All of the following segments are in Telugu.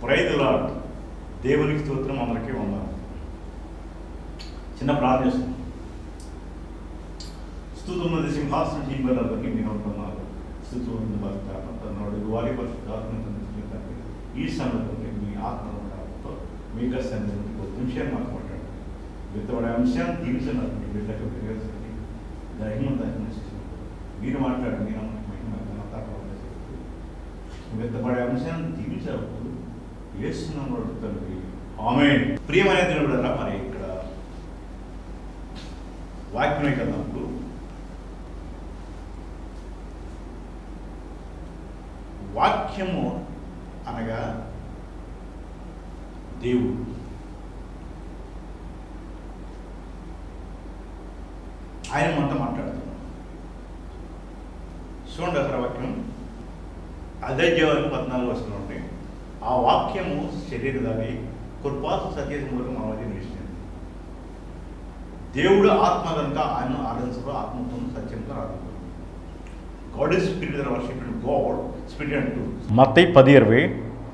ప్రైదుల దేవునికి స్తోత్రం అందరికీ ఉన్నాను చిన్న ప్రార్థన చేస్తున్నాం స్థుతున్నది సింహాసనం జీవులందరికీ మీరు ఉంటున్నారు స్థుతు ఉంది భర్త తన్నోడు వారి పరిశుద్ధాత్మ ఈ సమయంలో మీ ఆత్మతో మీకు సన్నిధికి ఒక నిమిషం మాకు మాట్లాడండి విత్తబడే అంశాన్ని దీవించినారు మీ బిడ్డకు తెలియజేయండి ధైర్యం ధైర్యం మీరు మాట్లాడండి నమ్మకం మహిమ ఘనత ప్రభావం విత్తబడే అంశాన్ని దీవించినప్పుడు వేస్తున్నాం తండ్రి ఆమె ప్రియమైన దేవుడు మరి ఇక్కడ వాక్యమే కదా అప్పుడు వాక్యము అనగా దేవుడు ఆయన మనతో మాట్లాడుతున్నాం చూడండి అసలు వాక్యం అదే జీవానికి పద్నాలుగు వస్తువులు ఉంటాయి ఆ వాక్యము శరీరధారి కృపాసు సత్యమూలకం మన మధ్య నిలిచింది దేవుడు ఆత్మ కనుక ఆయన ఆరాధించడం ఆత్మతో సత్యంతో ఆరాధించడం God is spirit worship God spirit అంటూ మత్తయి పది ఇరవై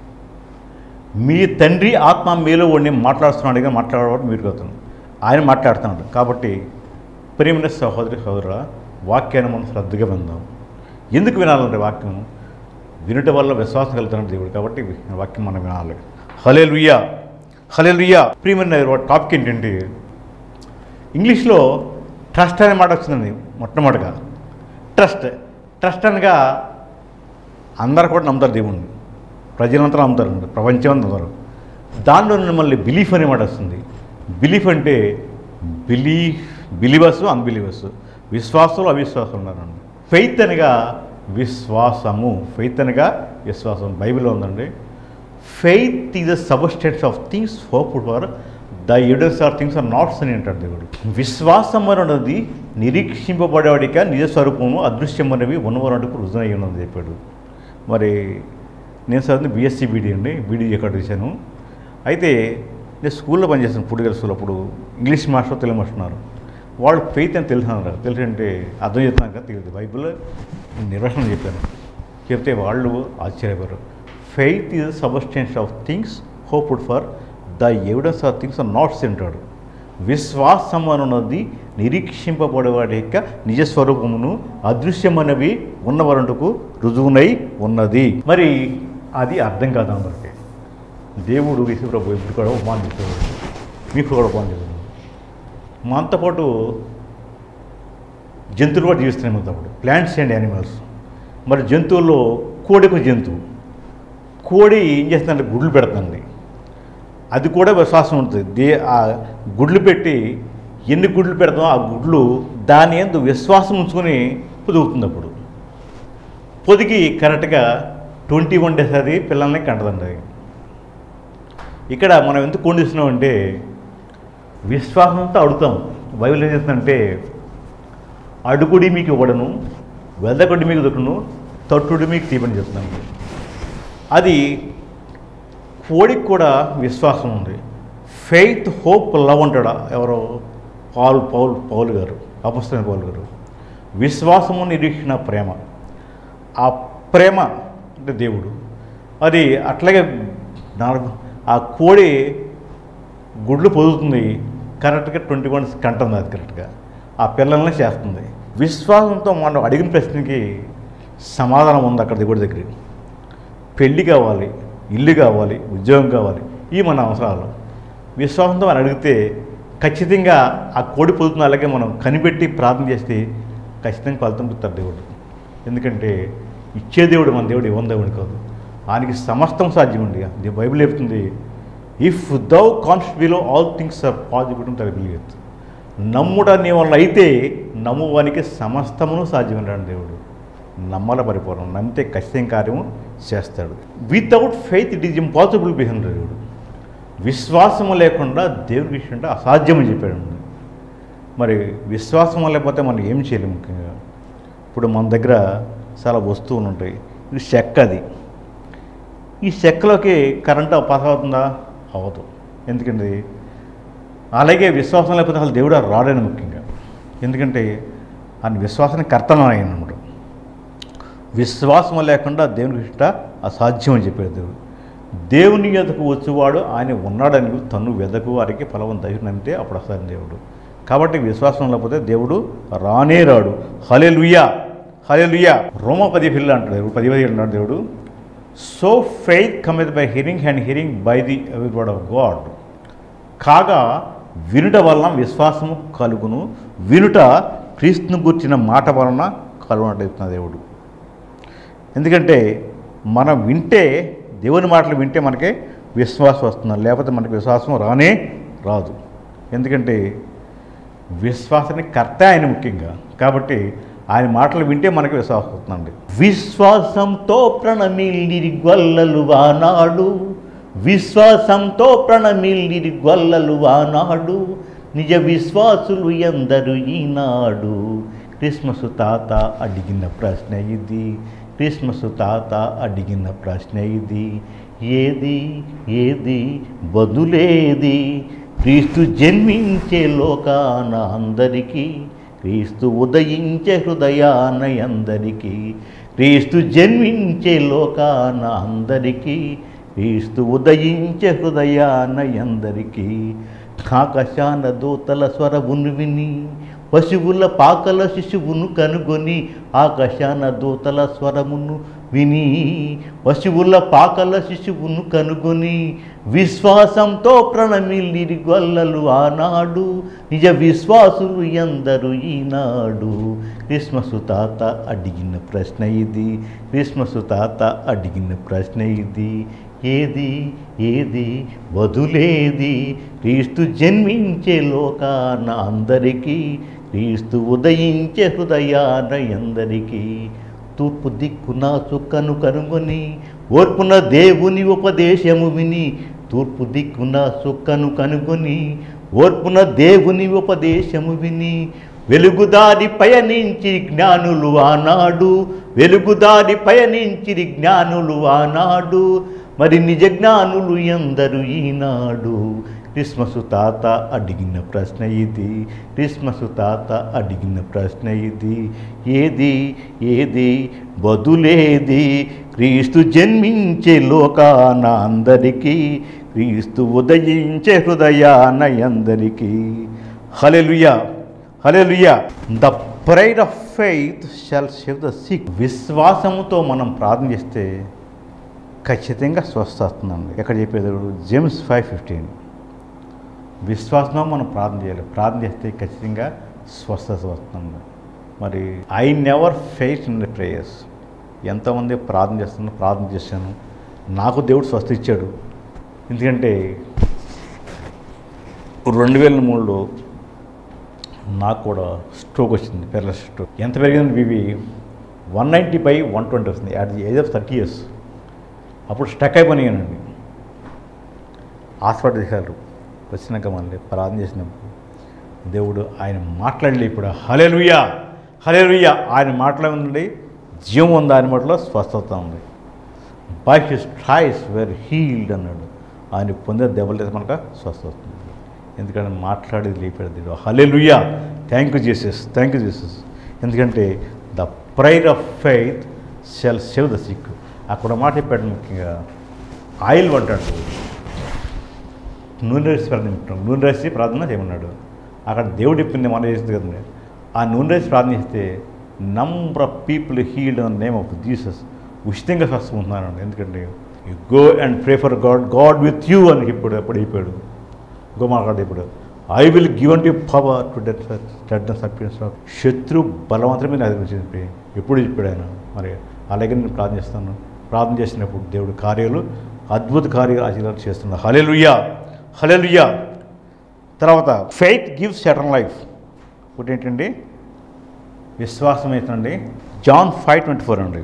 మీ తండ్రి ఆత్మ మీలో ఉండి మాట్లాడుతున్నాడు కానీ మాట్లాడేవాడు మీరు కాదు ఆయన మాట్లాడుతున్నాడు కాబట్టి ప్రేమిన సహోదరి సహోదర వాక్యాన్ని మనం శ్రద్ధగా విందాం ఎందుకు వినాలంటే వాక్యం వినుట వల్ల విశ్వాసం కలుగుతున్నాడు దేవుడు కాబట్టి వాక్యం మనం వినాలి హలే లుయ్యా హలే లుయ్యా ప్రియమైన టాపిక్ ఏంటంటే ఇంగ్లీష్లో ట్రస్ట్ అనే మాట వచ్చిందండి మొట్టమొదటిగా ట్రస్ట్ ట్రస్ట్ అనగా అందరు కూడా నమ్ముతారు దేవుణ్ణి ప్రజలంతా నమ్ముతారు ప్రపంచం అంతా నమ్ముతారు దానిలో నుండి మళ్ళీ బిలీఫ్ అనే మాట వస్తుంది బిలీఫ్ అంటే బిలీఫ్ బిలీవర్స్ అన్బిలీవర్స్ విశ్వాసులు అవిశ్వాసులు ఉన్నారండి ఫెయిత్ అనగా విశ్వాసము ఫెయిత్ అనగా విశ్వాసం బైబిల్లో ఉందండి faith is the substance of things hope for the evidence are things are not అని అంటాడు దేవుడు విశ్వాసం అనేది నిరీక్షింపబడేవాడిక నిజ స్వరూపము అదృశ్యమనేవి ఉన్నవారికి రుజునై ఉన్నది చెప్పాడు మరి నేను చదివింది బీఎస్సీ బీడీ అండి బీడీ ఎక్కడ చేశాను అయితే నేను స్కూల్లో పనిచేస్తాను పుడిగల స్కూల్ అప్పుడు ఇంగ్లీష్ మాస్టర్ తెలుగు మాస్టర్ ఉన్నారు వాళ్ళు ఫెయిత్ అని తెలుసున్నారు తెలుసు అంటే అర్థం చేస్తున్నాను కదా తెలియదు బైబిల్ నిర్వచనం చెప్పాను చెప్తే వాళ్ళు ఆశ్చర్యపోయారు faith is substance of things hoped for the evidence of things are not అంటాడు విశ్వాసం అనున్నది నిరీక్షింపబడేవాడి యొక్క నిజస్వరూపమును అదృశ్యమనవి ఉన్నవరంటుకు రుజువునై ఉన్నది మరి అది అర్థం కాదు అందరికీ దేవుడు యేసుప్రభు ఇప్పుడు కూడా ఉపమానం చేసేవాడు మీకు కూడా ఉపమానం చేసేవాడు మనతో పాటు జంతువులు కూడా జీవిస్తున్నాయి మనతో పాటు ప్లాంట్స్ అండ్ యానిమల్స్ మరి జంతువుల్లో కోడి ఒక జంతువు కోడి ఏం చేస్తుందంటే గుడ్లు పెడుతుంది అది కూడా విశ్వాసం ఉంటుంది దే ఆ గుడ్లు పెట్టి ఎన్ని గుడ్లు పెడతామో ఆ గుడ్లు దాని ఎందు విశ్వాసం ఉంచుకొని పొదుగుతుంది అప్పుడు పొదిగి కరెక్ట్గా ట్వంటీ వన్ డేస్ అది పిల్లల్ని కంటదండి అది ఇక్కడ మనం ఎందుకు కొండిస్తున్నాం అంటే విశ్వాసంతో అడుగుతాం బైబిల్ ఏం చేస్తుందంటే అడుగుడి మీకు ఇవ్వడను వెదకొడి మీకు దొరుకును తట్టుడి మీకు తీపని చెప్తున్నాను అది కోడికి కూడా విశ్వాసం ఉంది ఫెయిత్ హోప్ లవ్ అంటాడా ఎవరో పాల్ పౌల్ పౌల్ గారు అపస్తున్న పౌల్ గారు విశ్వాసము నిరీక్షణ ప్రేమ ఆ ప్రేమ అంటే దేవుడు అది అట్లాగే నాలుగు ఆ కోడి గుడ్లు పొదుగుతుంది కరెక్ట్గా ట్వంటీ వన్ కంటుంది అది కరెక్ట్గా ఆ పిల్లల్ని చేస్తుంది విశ్వాసంతో మనం అడిగిన ప్రశ్నకి సమాధానం ఉంది అక్కడ దేవుడి దగ్గర పెళ్ళి కావాలి ఇల్లు కావాలి ఉద్యోగం కావాలి ఇవి మన అవసరాలు విశ్వాసంతో మనం అడిగితే ఖచ్చితంగా ఆ కోడి పొదుతున్న అలాగే మనం కనిపెట్టి ప్రార్థన చేస్తే ఖచ్చితంగా ఫలితం పుత్తారు దేవుడు ఎందుకంటే ఇచ్చే దేవుడు మన దేవుడు ఇవ్వని దేవుడు కాదు ఆయనకి సమస్తం సాధ్యం అండి అది బైబిల్ చెప్తుంది if thou canst believe all things are possible తన బిలీవ్ నమ్ముట నీ వల్ల అయితే నమ్మువానికి సమస్తమును సాధ్యమన్నాడు దేవుడు నమ్మల పరిపూర్ణం నమ్మితే ఖచ్చితంగా కార్యము చేస్తాడు without faith it is impossible behave దేవుడు విశ్వాసము లేకుండా దేవుడి విషయం అంటే అసాధ్యమని చెప్పాడు మరి విశ్వాసం లేకపోతే మనం ఏం చేయలేము ముఖ్యంగా ఇప్పుడు మన దగ్గర చాలా వస్తువులు ఉంటాయి ఇది చెక్క అది ఈ చెక్కలోకి కరెంటు పాస్ అవుతుందా అవ్వదు ఎందుకంటే అలాగే విశ్వాసం లేకపోతే అసలు దేవుడు రాడని ముఖ్యంగా ఎందుకంటే ఆయన విశ్వాసానికి కర్తనం ఆయన అన్నమాట విశ్వాసం లేకుండా దేవునికి ఇష్ట అసాధ్యం అని చెప్పాడు దేవుడు దేవుని ఎదుకు వచ్చేవాడు ఆయన ఉన్నాడని తను వెదకు వారికి ఫలవం నమ్మితే అప్పుడు వస్తాడు దేవుడు కాబట్టి విశ్వాసం లేకపోతే దేవుడు రానే రాడు హలే లుయ్యా హలే లుయ్యా రోమ పది పిల్ల అంటాడు దేవుడు పది పది అంటాడు దేవుడు so faith cometh by hearing and hearing by the word of God కాగా వినుట వలన విశ్వాసము కలుగును వినుట క్రీస్తును గుర్చిన మాట వలన కలుగునట్టు దేవుడు ఎందుకంటే మనం వింటే దేవుని మాటలు వింటే మనకి విశ్వాసం వస్తుంది లేకపోతే మనకి విశ్వాసం రానే రాదు ఎందుకంటే విశ్వాసానికి కర్త ఆయన ముఖ్యంగా కాబట్టి ఆయన మాటలు వింటే మనకి విశ్వాసం వస్తుందండి విశ్వాసంతో ప్రణమిల్లిరి గొల్లలు వానాడు విశ్వాసంతో ప్రణమిల్లిరి గొల్లలు వానాడు నిజ విశ్వాసులు ఎందరు ఈనాడు క్రిస్మస్ తాత అడిగిన ప్రశ్న ఇది క్రిస్మస్ తాత అడిగిన ప్రశ్న ఇది ఏది ఏది బదులేది క్రీస్తు జన్మించే లోకాన అందరికీ క్రీస్తు ఉదయించే హృదయాన అందరికీ క్రీస్తు జన్మించే లోకాన అందరికీ క్రీస్తు ఉదయించే హృదయాన అందరికీ ఆకాశాన దూతల స్వరమును విని పశువుల పాకల శిశువును కనుగొని ఆకాశాన దూతల స్వరమును విని పశువుల పాకల శిశువును కనుగొని విశ్వాసంతో ప్రణమిల్లిరి గొల్లలు ఆనాడు నిజ విశ్వాసులు ఎందరు ఈనాడు క్రిస్మస్ తాత అడిగిన ప్రశ్న ఇది క్రిస్మస్ తాత అడిగిన ప్రశ్న ఇది ఏది ఏది వదులేది క్రీస్తు జన్మించే లోకాన అందరికీ క్రీస్తు ఉదయించే హృదయాన ఎందరికీ తూర్పు దిక్కున చుక్కను కనుగొని ఓర్పున దేవుని ఉపదేశము విని తూర్పు దిక్కున చుక్కను కనుగొని ఓర్పున దేవుని ఉపదేశము విని వెలుగుదారి పయనించి జ్ఞానులు ఆనాడు వెలుగుదారి పయనించి జ్ఞానులు ఆనాడు మరి నిజ జ్ఞానులు ఎందరు ఈనాడు క్రిస్మస్ తాత అడిగిన ప్రశ్న ఇది క్రిస్మస్ తాత అడిగిన ప్రశ్న ఇది ఏది ఏది బదులేది క్రీస్తు జన్మించే లోకాన అందరికీ క్రీస్తు ఉదయించే హృదయాన అందరికీ hallelujah hallelujah the prayer of faith shall save the sick విశ్వాసముతో మనం ప్రార్థన చేస్తే ఖచ్చితంగా స్వస్థ వస్తుందండి ఎక్కడ చెప్పేది జేమ్స్ ఫైవ్ ఫిఫ్టీన్ విశ్వాసంతో మనం ప్రార్థన చేయాలి ప్రార్థన చేస్తే ఖచ్చితంగా స్వస్థత వస్తుంది మరి I never face in the prayers ఎంతమంది ప్రార్థన చేస్తున్నాను ప్రార్థన చేశాను నాకు దేవుడు స్వస్థ ఇచ్చాడు ఎందుకంటే రెండు వేల మూడులో నాకు కూడా స్ట్రోక్ వచ్చింది పెరలస్ స్ట్రోక్ ఎంత పెరిగింది BP one ninety by one twenty వస్తుంది at the age of thirty years అప్పుడు స్టక్ అయిపోయానండి హాస్పిటల్ చేశారు వచ్చినాక మళ్ళీ ప్రార్థన చేసినప్పుడు దేవుడు ఆయన మాట్లాడలే ఇప్పుడు హలేలుయ్యా హలేలుయ్యా ఆయన మాట్లాడి జీవం ఉంది ఆయన మాటలో స్వస్థత ఉంది by his stripes were healed అన్నాడు ఆయన పొందే దెబ్బలు మనకు స్వస్థ వస్తుంది ఎందుకంటే మాట్లాడేది లేపాడు దేవుడు hallelujah thank you Jesus thank you Jesus ఎందుకంటే the prayer of faith shall save the sick అక్కడ మాట చెప్పాడు ముఖ్యంగా ఆయిల్ అంటాడు నూనె రాసి ప్రార్థన చెప్తాం నూనె రాసి ప్రార్థన చేయమన్నాడు అక్కడ దేవుడు చెప్పింది మనం చేస్తుంది కదండి ఆ నూనె రాసి ప్రార్థన చేస్తే number of people healed in name of Jesus ఉచితంగా స్వస్థకుంటున్నాను ఎందుకంటే you go and pray for God God with you అని ఇప్పుడు ఎప్పుడు అయిపోయాడు గో మాట్లాడు ఇప్పుడు I will give and you power to dead deadness appearance of శత్రు బలవంతమే నాకు చెప్పి ఎప్పుడు చెప్పాడు ఆయన మరి అలాగే నేను ప్రార్థన చేస్తాను ప్రార్థన చేసినప్పుడు దేవుడు కార్యాలు అద్భుత కార్యాలు ఆచరణ చేస్తున్నాడు హలెలుయ్యా హలెలుయ్యా తర్వాత ఫెయిత్ గివ్స్ ఎటర్న్ లైఫ్ ఒకటి ఏంటండి విశ్వాసం ఏంటండి జాన్ ఫైవ్ ట్వంటీ ఫోర్ అండి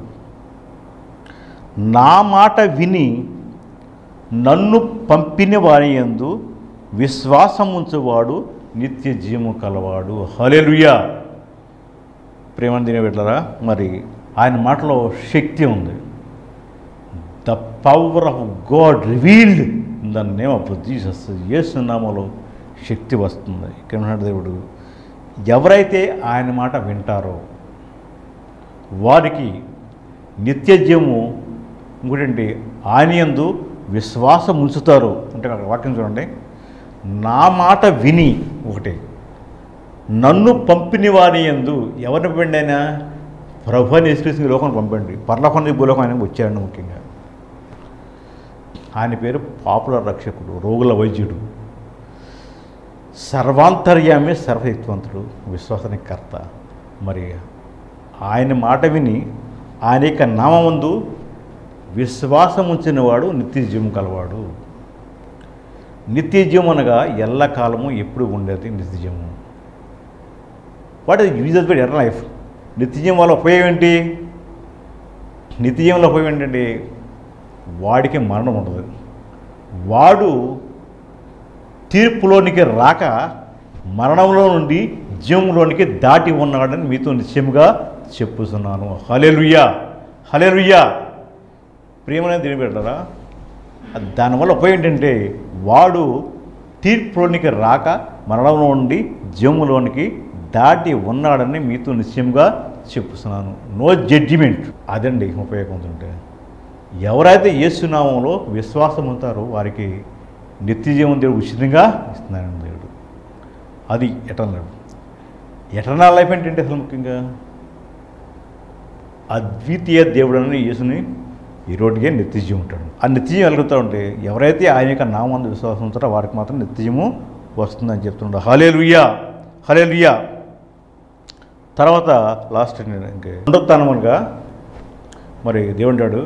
నా మాట విని నన్ను పంపిన వారి యందు విశ్వాసం ఉంచువాడు నిత్య జీవము కలవాడు హలెలుయా ప్రేమ తినబెట్టరా మరి ఆయన మాటలో శక్తి ఉంది the power of God revealed in the name of Jesus Yesu నామలో శక్తి వస్తుంది ఇక్కడ ఉన్నాడు దేవుడు ఎవరైతే ఆయన మాట వింటారో వారికి నిత్య జీవము ఇంకోటండి ఆయన యందు విశ్వాసం ఉంచుతారు అంటే అక్కడ వాక్యం చూడండి నా మాట విని ఒకటి నన్ను పంపిన వారి ఎందు ఎవరిని పంపండి ఆయన ప్రభు అని యేసుక్రీస్తు లోకం పంపండి పర్లోకం నుంచి భూలోకం ఆయన వచ్చాడు ముఖ్యంగా ఆయన పేరు పాపులర్ రక్షకుడు రోగుల వైద్యుడు సర్వాంతర్యామి సర్వశక్తివంతుడు విశ్వాసానికి కర్త మరి ఆయన మాట విని ఆయన యొక్క నామందు విశ్వాసం ఉంచినవాడు నిత్య జీవం కలవాడు నిత్య జీవం అనగా ఎల్లకాలము ఎప్పుడు ఉండేది నిత్య జీవము what is use of eternal life నిత్య జీవం వల్ల ఉపయోగం ఏంటి నిత్య జీవంలో ఉపయోగం ఏంటంటే వాడికి మరణం ఉండదు వాడు తీర్పులోనికి రాక మరణంలో నుండి జీవంలోనికి దాటి ఉన్నాడని మీతో నిశ్చయముగా చెప్పుతున్నాను హలెలుయ్యా హలెలుయ్యా ప్రేమనే తిరిగి పెట్టారా అది దానివల్ల ఉపయోగం ఏంటంటే వాడు తీర్పులోనికి రాక మరణంలో నుండి జీవములోనికి దాటి ఉన్నాడని మీతో నిశ్చయంగా చెప్పుతున్నాను నో జడ్జిమెంట్ అదండి ఉపయోగం ఉంటుంటే ఎవరైతే యేసునామంలో విశ్వాసం ఉంటారో వారికి నిత్య జీవం దేవుడు ఉచితంగా ఇస్తున్నాడు దేవుడు అది ఎటర్నల్ ఎటర్నల్ లైఫ్ ఏంటంటే అసలు ముఖ్యంగా అద్వితీయ దేవుడు అని యేసుని ఈ రోడ్డుకే నిత్యజీవం ఉంటాడు ఆ నిత్యజీవం వెలుగుతూ ఉంటే ఎవరైతే ఆయన యొక్క నామందు విశ్వాసం ఉంటారో వారికి మాత్రం నిత్యజీవము వస్తుందని చెప్తుంటాడు హలే లుయ్యా హలే లుయ్యా తర్వాత లాస్ట్ ఇంకే పునరుత్నములుగా మరి దేవుడు అంటాడు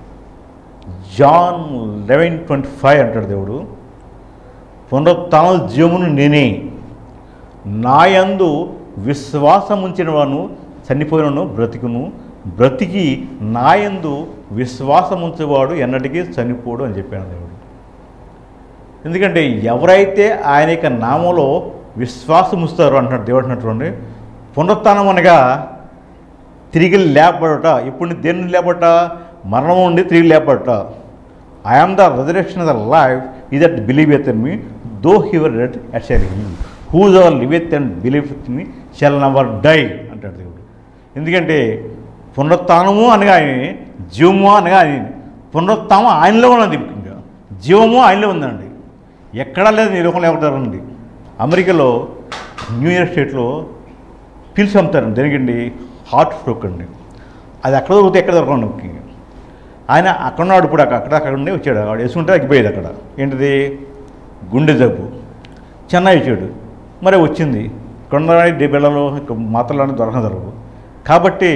జాన్ లెవెన్ ట్వంటీ ఫైవ్ అంటాడు దేవుడు పునరుత్న జీవమును నేనే నాయందు విశ్వాసం ఉంచిన వాను చనిపోయినను బ్రతికును బ్రతికి నాయందు విశ్వాసం ఉంచేవాడు ఎన్నటికీ చనిపోడు అని చెప్పాను దేవుడు ఎందుకంటే ఎవరైతే ఆయన యొక్క నామంలో విశ్వాసం ఉంచుతారో అంటున్నాడు దేవుడు అంటున్నటువంటి పునరుత్నం అనగా తిరిగి లేపబడట ఇప్పుడు దేన్ని లేపట మరణం నుండి తిరిగి లేపబడట I am the resurrection the life he that believeth me though he were dead yet shall he whosoever liveth and believeth me shall never die అంటాడు దేవుడు ఎందుకంటే పునరుత్నము అనగా ఆయన జీవము అనగా ఆయన పునరుత్నం ఆయనలో ఉన్నది ముఖ్యంగా జీవము ఆయనలో ఉందండి ఎక్కడా లేదు ఈ లోకంలో ఎవరండి అమెరికాలో న్యూ ఇయర్ స్టేట్లో పిలిచి అమ్ముతారండి దేనికండి హార్ట్ స్ట్రోక్ అండి అది ఎక్కడ దొరికితే ఎక్కడ దొరకండి ముఖ్యంగా ఆయన అక్కడ ఉన్నాడు ఇప్పుడు అక్కడ అక్కడ అక్కడ ఉండి వచ్చాడు వాడు వేసుకుంటే తగ్గిపోయేది అక్కడ ఏంటిది గుండె జబ్బు చెన్నై వచ్చాడు మరి వచ్చింది కొండరాయి డెబ్బెళ్ళలో మాత్రలు దొరకడం దొరకవు కాబట్టి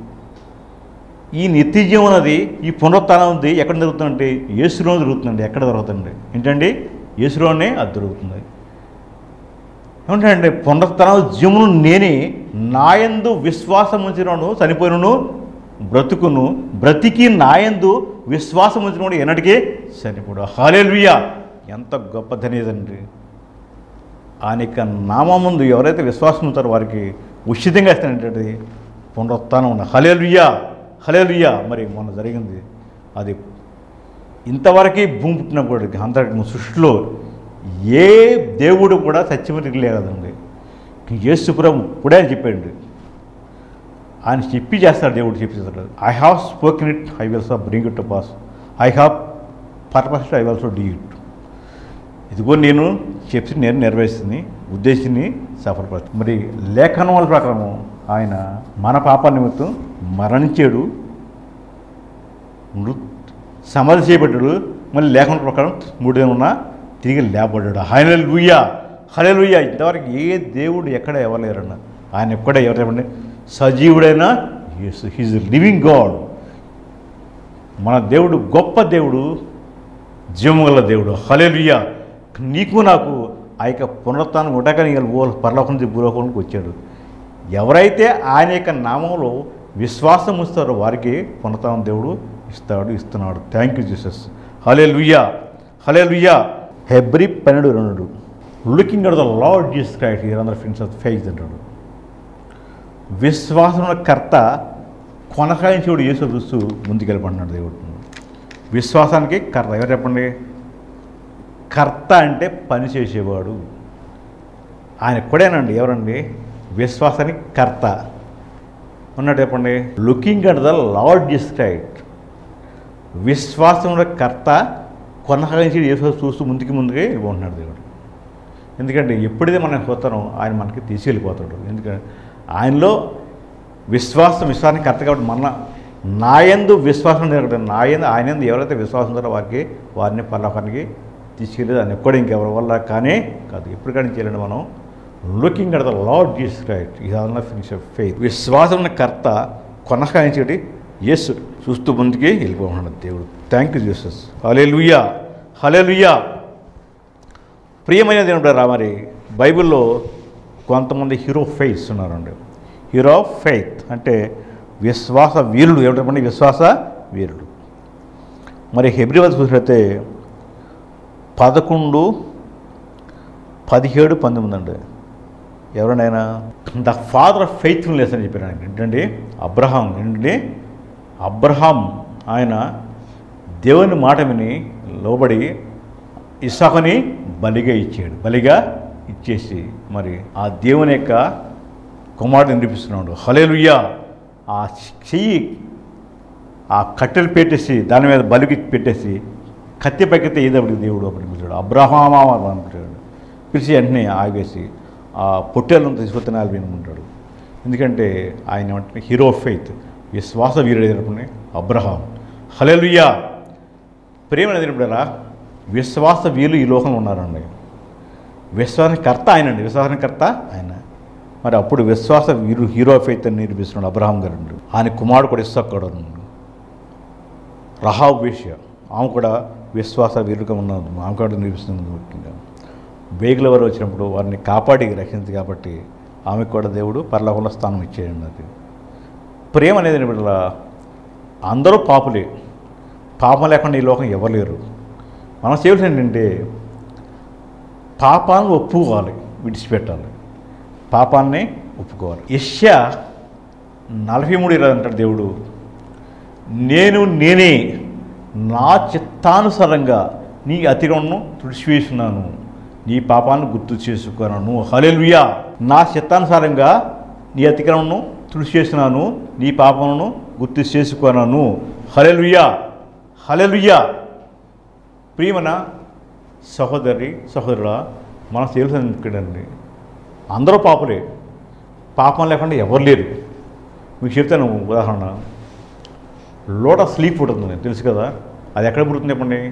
ఈ నిత్యజీవం అనేది ఈ పునరుత్నం ఉంది ఎక్కడ జరుగుతుందంటే యేసులో జరుగుతుందండి ఎక్కడ దొరుకుతుందండి ఏంటండి యేసులోనే అది దొరుకుతుంది ఏమంటే పునరుత్న జీవమును నేనే నాయందు విశ్వాసం ఉంచినను చనిపోయినను బ్రతుకును బ్రతికి నాయందు విశ్వాసం ఉంచినవాడు ఎన్నటికీ చనిపోడు హాలేలుయా ఎంత గొప్ప ధనేదండి ఆయన యొక్క నామందు ఎవరైతే విశ్వాసం ఉంటారో వారికి ఉచితంగా ఇస్తానంటే పునరుత్నం ఉన్న హలేలుయ్యా హలేలుయ్యా మరి మొన్న జరిగింది అది ఇంతవరకు భూమి పుట్టినప్పుడు అంతటి సృష్టిలో ఏ దేవుడు కూడా సత్యమతికి లేదండి యేసుపురం ఇప్పుడే అని చెప్పాడు ఆయన చెప్పి చేస్తాడు దేవుడు చెప్పి చేస్తాడు I have spoken it I will bring it to pass I have purpose I also do it ఇదిగో నేను చెప్పి నేను నెరవేరుస్తుంది ఉద్దేశాన్ని సఫలపడుతుంది మరి లేఖనముల ప్రకారం ఆయన మన పాప నిమిత్తం మరణించాడు మృత్ సమాధి చేయబడ్డాడు మళ్ళీ లేఖన ప్రకారం మూడు దినం ఉన్నా తిరిగి లేపబడ్డాడు ఆయన లూయా హలే లూయా ఇంతవరకు ఏ దేవుడు ఎక్కడ ఎవరలేరన్న ఆయన ఎక్కడ ఎవరు చెప్పండి సజీవుడైన యేసు హీజ్ లివింగ్ గాడ్ మన దేవుడు గొప్ప దేవుడు జీవముగల దేవుడు హలేలుయ్య నీకు నాకు ఆ యొక్క పునరుత్నం ఉండకని ఓ పరలోకం నుంచి భూలోకానికి వచ్చాడు ఎవరైతే ఆయన యొక్క నామంలో విశ్వాసం ఇస్తారో వారికి పునరుత్నం దేవుడు ఇస్తాడు ఇస్తున్నాడు thank you Jesus hallelujah హలే లుయ్యా హెబ్రి పన్నెండు రెండు looking at the Lord Jesus Christ ear under friends of faith అంటాడు విశ్వాసముల కర్త కొనసాగించేవాడు యేసు క్రీస్తు ముందుకెళ్ళిపడినాడు దేవుడు విశ్వాసానికి కర్త ఎవరు చెప్పండి కర్త అంటే పని చేసేవాడు ఆయన కూడానండి ఎవరండి విశ్వాసానికి కర్త ఉన్నట్టు చెప్పండి లుకింగ్ అట్ ద లార్డ్ డిస్క్రైట్ విశ్వాసముల కర్త కొనసాగించి యేసు చూస్తూ ముందుకి ముందుకే ఉంటున్నాడు దేవుడు ఎందుకంటే ఎప్పుడైతే మనం పోతానో ఆయన మనకి తీసుకెళ్ళిపోతాడు ఎందుకంటే ఆయనలో విశ్వాసం విశ్వాసానికి కరెక్ట్ కాబట్టి మన నాయందు విశ్వాసం జరగదు నాయందు ఆయన ఎవరైతే విశ్వాసం ఉందో వారికి వారిని పర్లోకానికి తీసుకెళ్ళేది ఆయన ఎక్కడ ఇంకెవరి వల్ల కానీ కాదు ఎప్పుడు కానీ చేయాలండి మనం looking at the Lord Jesus right ఈ ఫినిష్ ఆఫ్ ఫెయిత్ విశ్వాసం ఉన్న కర్త కొనసాగించేటి యేసు చూస్తూ ముందుకి వెళ్ళిపోతున్నాడు దేవుడు thank you Jesus hallelujah హలే లుయ్యా ప్రియమైన దేవుడు రా మరి బైబిల్లో కొంతమంది హీరో ఫెయిత్స్ ఉన్నారండి హీరో ఆఫ్ ఫెయిత్ అంటే విశ్వాస వీరుడు ఏమిటంటే విశ్వాస వీరుడు మరి హెబ్రివల్ చూసినట్లయితే పదకొండు పదిహేడు పంతొమ్మిది అండి ఎవరినైనా ద ఫాదర్ ఆఫ్ ఫెయిత్ఫుల్నెస్ అని చెప్పారు ఆయన ఏంటండి అబ్రహాం ఏంటండి అబ్రహాం ఆయన దేవుని మాట విని లోబడి ఇసాకుని బలిగా ఇచ్చాడు బలిగా ఇచ్చేసి మరి ఆ దేవుని యొక్క కుమారుడు నిరూపిస్తున్నాడు హలేలుయ్యా ఆ చెయ్యి ఆ కట్టెలు పెట్టేసి దాని మీద బలికి పెట్టేసి కత్తి పైకెత్తే ఏదప్పుడు దేవుడు అప్పుడు పిలిచాడు అబ్రహామా అని పిలిచాడు పిలిచి వెంటనే ఆగేసి ఆ పొట్టేళ్ళను తీసుకొస్తే నాలుగు వినుకుంటాడు ఎందుకంటే ఆయన ఏమంటే హీరో ఆఫ్ ఫెయిత్ విశ్వాస వీరుడు అయినప్పుడు అబ్రహాం హలేలుయ్యా ప్రేమ ఎదిరిపడరా విశ్వాస వీలు ఈ లోకంలో ఉన్నారండి విశ్వాసానికి కర్త ఆయనండి విశ్వాసానికి కర్త ఆయన మరి అప్పుడు విశ్వాస వీరు హీరో ఆఫ్ ఫెయిత్ అని నిరూపిస్తున్నాడు అబ్రహాం గారు ఆయన కుమారుడు కూడా ఇస్తాడు రహాబ్ వేష్య ఆమె కూడా విశ్వాస వీరుగా ఉన్నది ఆమె కూడా నిరూపిస్తుంది ముఖ్యంగా బేగుల వారు వచ్చినప్పుడు వారిని కాపాడి రక్షించింది కాబట్టి ఆమెకు కూడా దేవుడు పర్లోకంలో స్థానం ఇచ్చేయండి అది ప్రేమ అనేది బిడ్డల అందరూ పాపులే పాపం లేకుండా ఈ లోకం ఎవరు లేరు మనం చేయవలసింది ఏంటంటే పాపాలను ఒప్పుకోవాలి విడిచిపెట్టాలి పాపాన్ని ఒప్పుకోవాలి యష్యా నలభై మూడు ఇరవై అంటాడు దేవుడు నేను నేనే నా చిత్తానుసారంగా నీ అతిగణను తుడిచివేస్తున్నాను నీ పాపాలను గుర్తు చేసుకున్నాను హలెలుయా నా చిత్తానుసారంగా నీ అతిక్రమను తుడిచివేస్తున్నాను నీ పాపములను గుర్తు చేసుకున్నాను హలెలుయా హలెలుయా ప్రియమన సహోదరి సహోదరుడా మనం తెలుసు ఇక్కడండి అందరూ పాపులే పాపం లేకుండా ఎవరు లేరు మీకు చెప్తాను ఉదాహరణ లోట స్లీప్ పుడుతుంది తెలుసు కదా అది ఎక్కడ పుడుతుంది చెప్పండి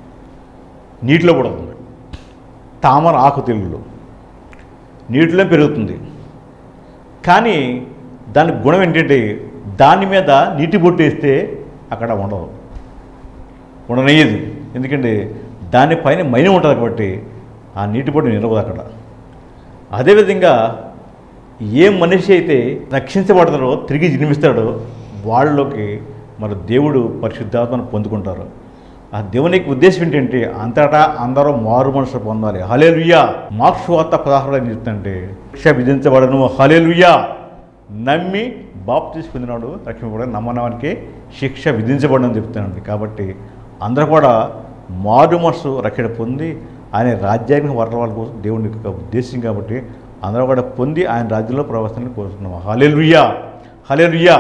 నీటిలో పుడుతుంది తామర ఆకు తెలుగులో నీటిలో పెరుగుతుంది కానీ దాని గుణం ఏంటంటే దాని మీద నీటి బొట్టు వేస్తే అక్కడ ఉండదు ఉండనయ్యేది ఎందుకంటే దానిపైన మైనం ఉంటుంది కాబట్టి ఆ నీటి బొట్టు నిలవదు అక్కడ అదేవిధంగా ఏ మనిషి అయితే రక్షించబడతారో తిరిగి జన్మిస్తాడో వాళ్ళలోకి మరి దేవుడు పరిశుద్ధాత్మను పొందుకుంటారు ఆ దేవునికి ఉద్దేశం ఏంటంటే అంతటా అందరూ మారు మనుషులు పొందాలి హలేలుయ్యా మార్క్స్వార్త పదహారు ఏం చెప్తుంటే శిక్ష విధించబడను హలేలుయ్యా నమ్మి బాప్తీసి పొందినాడు రక్షింపబడ నమ్మనానికి శిక్ష విధించబడని చెప్తున్నాడు కాబట్టి అందరూ కూడా మారు మనసు రక్షణ పొంది ఆయన రాజ్యానికి వరల వాళ్ళ కోసం దేవుని యొక్క ఉద్దేశం కాబట్టి అందరూ కూడా పొంది ఆయన రాజ్యంలో ప్రవర్తనని కోరుతున్నాం హలేలుయ్యా హలేలుయ్యా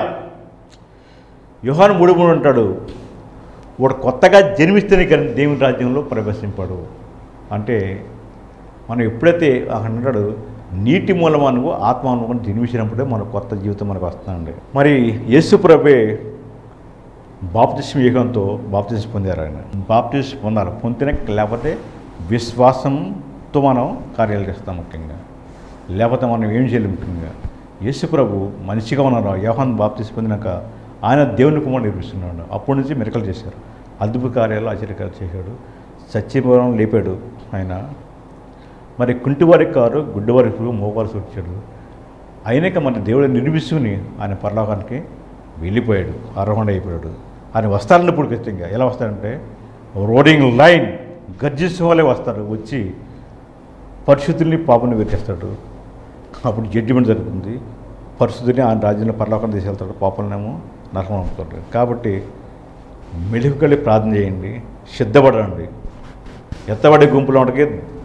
యోహాను మూడు మూడు అంటాడు వాడు కొత్తగా జన్మిస్తేనే కానీ దేవుని రాజ్యంలో ప్రవేశింపాడు అంటే మనం ఎప్పుడైతే అక్కడ అంటాడు నీటి మూలమాను ఆత్మానుకొని జన్మించినప్పుడే మన కొత్త జీవితం మనకు వస్తుందండి మరి యేసు ప్రభే బాప్తిస్మ యుగంతో బాప్తిస్మ పొందారు ఆయన బాప్తిస్మ పొందాలి పొందిన లేకపోతే విశ్వాసంతో మనం కార్యాలు చేస్తాం ముఖ్యంగా లేకపోతే మనం ఏం చేయలేం ముఖ్యంగా యేసు ప్రభు మనిషిగా ఉన్నారు యోహాన్ బాప్తిస్మ పొందినాక ఆయన దేవుని కుమారుడు నిర్మిస్తున్నాడు అప్పటి నుంచి మెరకలు చేశారు అద్భుత కార్యాలు ఆశ్చర్యకాలు చేశాడు సత్యపురం లేపాడు ఆయన మరి కుంటివారికి కారు గుడ్డివారికి మోపాల్సి వచ్చాడు అయినాక మన దేవుడు నిర్మిస్తుని ఆయన పరలోకానికి వెళ్ళిపోయాడు ఆరోహణ అయిపోయాడు ఆయన వస్తారని ఇప్పుడు ఖచ్చితంగా ఎలా వస్తాడంటే రోడింగ్ లైన్ గర్జించే వాళ్ళే వస్తారు వచ్చి పరిశుద్ధుల్ని పాపని వెతిస్తాడు అప్పుడు జడ్జిమెంట్ జరుగుతుంది పరిశుద్ధుని ఆయన రాజ్యంలో పరలోకం తీసుకెళ్తాడు పాపలనేమో నరకం పంపుతాడు కాబట్టి మెలుగుకెళ్ళి ప్రార్థన చేయండి సిద్ధపడండి ఎత్తబడే గుంపులో ఉండకే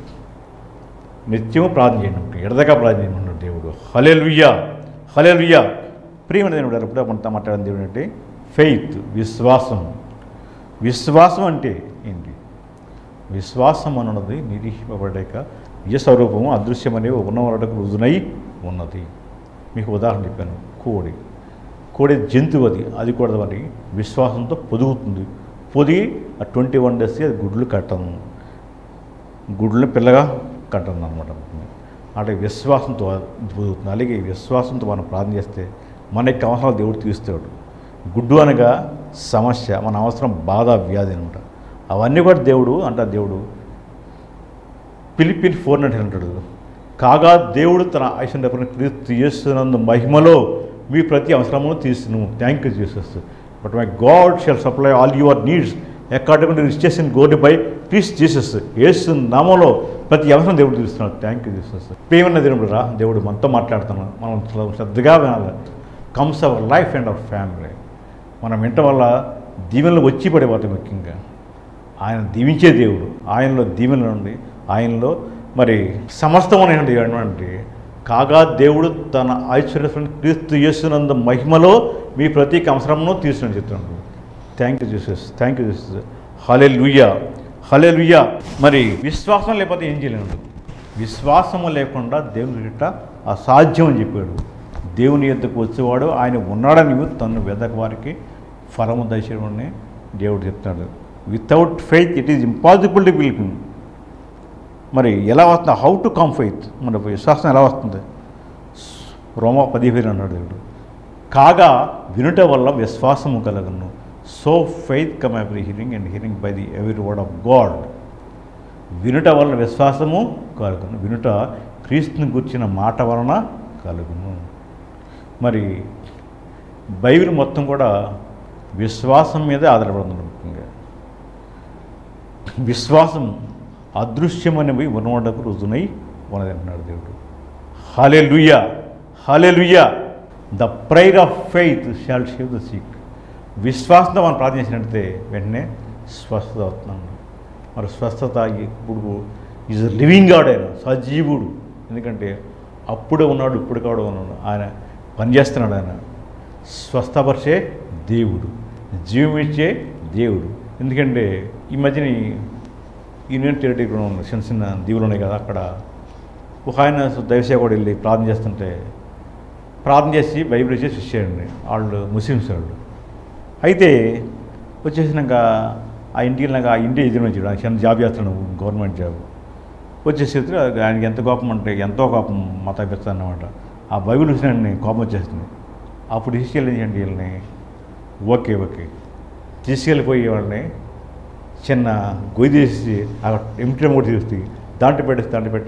నిత్యము ప్రార్థన చేయండి ఎడదగా ప్రార్థన చేయమన్నాడు దేవుడు హలేలుయ్యా హలేలుయ్యా ప్రియమైన దేవుడు ఎప్పుడు మనతో మాట్లాడిన దేవుడు అంటే ఫెయిత్ విశ్వాసం విశ్వాసం అంటే ఏంటి విశ్వాసం అన్నది నిరీక్షింపబడక నిజ స్వరూపము అదృశ్యమనేవి ఉన్నవాళ్ళకు రుజునై ఉన్నది మీకు ఉదాహరణ చెప్పాను కోడి కోడి జంతువు అది అది కూడా మరి విశ్వాసంతో పొదుగుతుంది పొదిగి ఆ ట్వంటీ వన్ డేస్కి అది గుడ్లు కట్టను గుడ్లను పిల్లగా కట్టను అనమాట అంటే విశ్వాసంతో పొదుగుతుంది అలాగే ఈ విశ్వాసంతో మనం ప్రార్థన చేస్తే మన యొక్క అవసరాలు దేవుడు తీస్తాడు గుడ్డు అనగా సమస్య మన అవసరం బాధ వ్యాధి అనమాట అవన్నీ కూడా దేవుడు అంట దేవుడు ఫిలిపిన్ ఫోర్ నైన్ అంటాడు కాగా దేవుడు తన ఐశ్వర్య క్రీస్తు చేస్తున్నందు మహిమలో మీ ప్రతి అవసరమును తీసును thank you Jesus but my God shall supply all your needs according to registration God by please Jesus Yesu నామంలో ప్రతి అవసరం దేవుడు తీస్తున్నాడు థ్యాంక్ యూ జీసస్ ప్రేమన్న దేవుడు రా దేవుడు మనతో మాట్లాడుతున్నాడు మనం చాలా శ్రద్ధగా వినాలి comes our life and our family మనం వింట వల్ల దీవెనలు వచ్చి పడిపోతాయి ముఖ్యంగా ఆయన దీవించే దేవుడు ఆయనలో దీవెనలు ఉంది ఆయనలో మరి సమస్తమైనటువంటి కాగా దేవుడు తన ఐశ్వర్య క్రీస్తు చేస్తున్నందు మహిమలో మీ ప్రతి అవసరమును తీసుకుని చెప్తున్నాడు thank you Jesus thank you Jesus hallelujah హలే లుయ్యా మరి విశ్వాసం లేకపోతే ఏం చేయలేము విశ్వాసము లేకుండా దేవుని గిట్ట అసాధ్యం అని చెప్పాడు దేవుని ఎద్దకు వచ్చేవాడు ఆయన ఉన్నాడని తను వెదక వారికి ఫలము దయచేయమని దేవుడు చెప్తాడు without faith it is impossible to believe మరి ఎలా వస్తుంది హౌ టు కమ్ ఫెయిత్ మన విశ్వాసం ఎలా వస్తుంది రోమా పదిహేను అన్నాడు దేవుడు కాగా వినుట వల్ల విశ్వాసము కలగను so faith come every hearing and hearing by the every word of God వినుట వలన విశ్వాసము కలుగును వినుట క్రీస్తుని గుర్చిన మాట వలన కలుగును మరి బైబిల్ మొత్తం కూడా విశ్వాసం మీదే ఆధారపడుతుంది ముఖ్యంగా విశ్వాసం అదృశ్యమనేవి ఉన్నవాడకు రుజునై ఉన్నది అంటున్నాడు దేవుడు hallelujah hallelujah the prayer of faith shall save the sick విశ్వాసంతో మనం ప్రార్థన చేసినట్లయితే వెంటనే స్వస్థత అవుతున్నాం మరి స్వస్థత ఇప్పుడు ఈజ్ లివింగ్ గాడ్ ఆయన సజీవుడు ఎందుకంటే అప్పుడే ఉన్నాడు ఇప్పుడు కూడా ఉన్నాడు ఆయన పనిచేస్తున్నాడు ఆయన స్వస్థపరిచే దేవుడు జీవం ఇచ్చే దేవుడు ఎందుకంటే ఈ మధ్యన ఈ యూనియన్ టెరిటరీ కూడా ఉన్నాయి చిన్న చిన్న దీవులు ఉన్నాయి కదా అక్కడ ఒక ఆయన దైవసేవకుడు వెళ్ళి ప్రార్థన చేస్తుంటే ప్రార్థన చేసి బైబిల్ ఇచ్చేసి ఇచ్చేయండి వాళ్ళు ముస్లిమ్స్ వాళ్ళు అయితే వచ్చేసినాక ఆ ఇంటికి వెళ్ళినాక ఆ ఇంటి ఎదురు వచ్చాడు ఆయన చిన్న జాబ్ చేస్తున్నాడు గవర్నమెంట్ జాబ్ వచ్చేసి ఆయనకి ఎంత కోపం అంటే ఎంతో కోపం మత అన్నమాట ఆ బైబిల్ చూసిన కోపం వచ్చేస్తుంది అప్పుడు తీసుకెళ్ళించండి వీళ్ళని ఓకే ఓకే తీసుకెళ్ళిపోయి వాళ్ళని చిన్న గొయ్యి తీసి ఆ ఎంటీ కూడా తీసి దాంట్లో పెట్టేసి దాంట్లో పెట్టి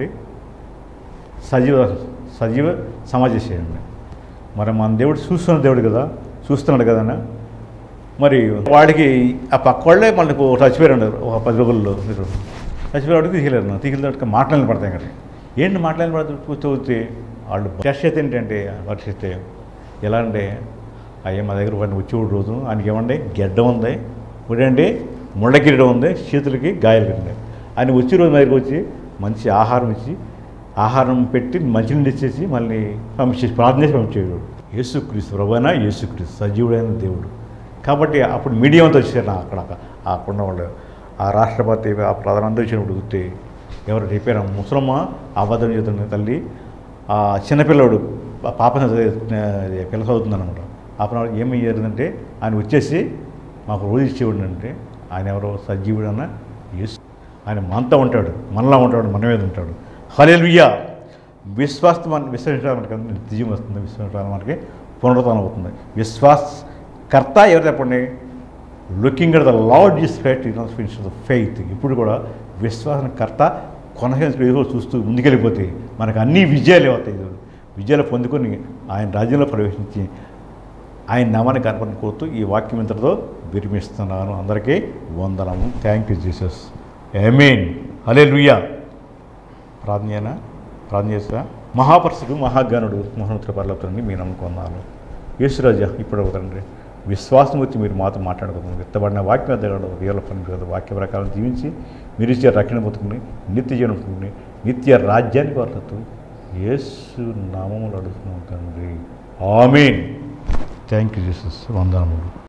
సజీవ సజీవ సమాజ చేసేయండి మరి మన దేవుడు చూస్తున్న దేవుడు కదా చూస్తున్నాడు కదా అన్న. మరి వాడికి ఆ పక్క వాళ్ళే మనకు చచ్చిపోయారు అన్నారు ఒక పది రోజుల్లో మీరు చచ్చిపోయాడు తీసుకెళ్ళారు నా తీసుకెళ్ళి మాట్లాడిన పడతాయి కదా ఏంటి మాట్లాడిన పడతాయి కూర్చోవచ్చి వాళ్ళు పరిస్థితి ఏంటంటే పరిస్థితి ఎలా అంటే అయ్యే మా దగ్గర వాడిని వచ్చేవాడు రోజు ఆయనకి ఏమండి గెడ్డ ఉంది ఇప్పుడండి ముళ్ళ కిరీటం ఉంది చేతులకి గాయాలు ఉన్నాయి ఆయన వచ్చే రోజు మా దగ్గరికి వచ్చి మంచి ఆహారం ఇచ్చి ఆహారం పెట్టి మంచినీళ్ళు ఇచ్చేసి మళ్ళీ పంపించేసి ప్రార్థన చేసి పంపించేవాడు యేసుక్రీస్తు ప్రభునా యేసుక్రీస్తు సజీవుడైన దేవుడు కాబట్టి అప్పుడు మీడియా అంతా వచ్చారు నా అక్కడ అక్కడ ఉన్న వాళ్ళు ఆ రాష్ట్రపతి ఆ ప్రధానంతా వచ్చినప్పుడు చూస్తే ఎవరు చెప్పారు ముసలమ్మ అబద్ధం చెబుతున్న తల్లి ఆ చిన్నపిల్లడు పా- పాప చదివే- పిల్ల చదువుతుందన్నమాట ఆ పిల్లవాడు ఏమయ్యారంటే ఆయన వచ్చేసి మాకు రోజు ఇచ్చేవాడు అంటే ఆయన ఎవరో సజీవుడు అన్న యేసు ఆయన మనతో ఉంటాడు మనలా ఉంటాడు మన మీద ఉంటాడు హలేలుయ్యా విశ్వాస మన విశ్వసించడం మనకి నిత్యం వస్తుంది విశ్వసించడం మనకి పునరుత్నం అవుతుంది విశ్వాస్ కర్త ఎవరు చెప్పండి looking at the Lord is faith finish the faith ఇప్పుడు కూడా విశ్వాసం కర్త కొనసాగించడం చూస్తూ ముందుకెళ్ళిపోతే మనకు అన్ని విజయాలు అవుతాయి విజయాలు పొందుకొని ఆయన రాజ్యంలో ప్రవేశించి ఆయన నామాన్ని కనపడిన కోరుతూ ఈ వాక్యం ఇంతటితో విరమిస్తున్నాను అందరికీ వందనము థ్యాంక్ యూ జీసస్ ఐమీన్ హలే లుయ్యా ప్రార్థన చేయనా ప్రార్థన చేస్తా మహాపరుషుడు మహాగణుడు మహోన్నత పర్లవుతారని మీరు అనుకున్నాను యేసురాజా ఇప్పుడు తండ్రి విశ్వాసం వచ్చి మీరు మాతో మాట్లాడుకుంటున్నారు విత్తబడిన వాక్యం ఎద్దగడం రియల్ పని కదా వాక్య ప్రకారం జీవించి మీరు ఇచ్చే రక్షణ బతుకుని నిత్య జీవనం పొందుకుని నిత్య రాజ్యానికి వర్తతూ యేసు నామములు అడుగుతున్నాం తండ్రి ఆమెన్ థ్యాంక్ యూ జీసస్ వందనములు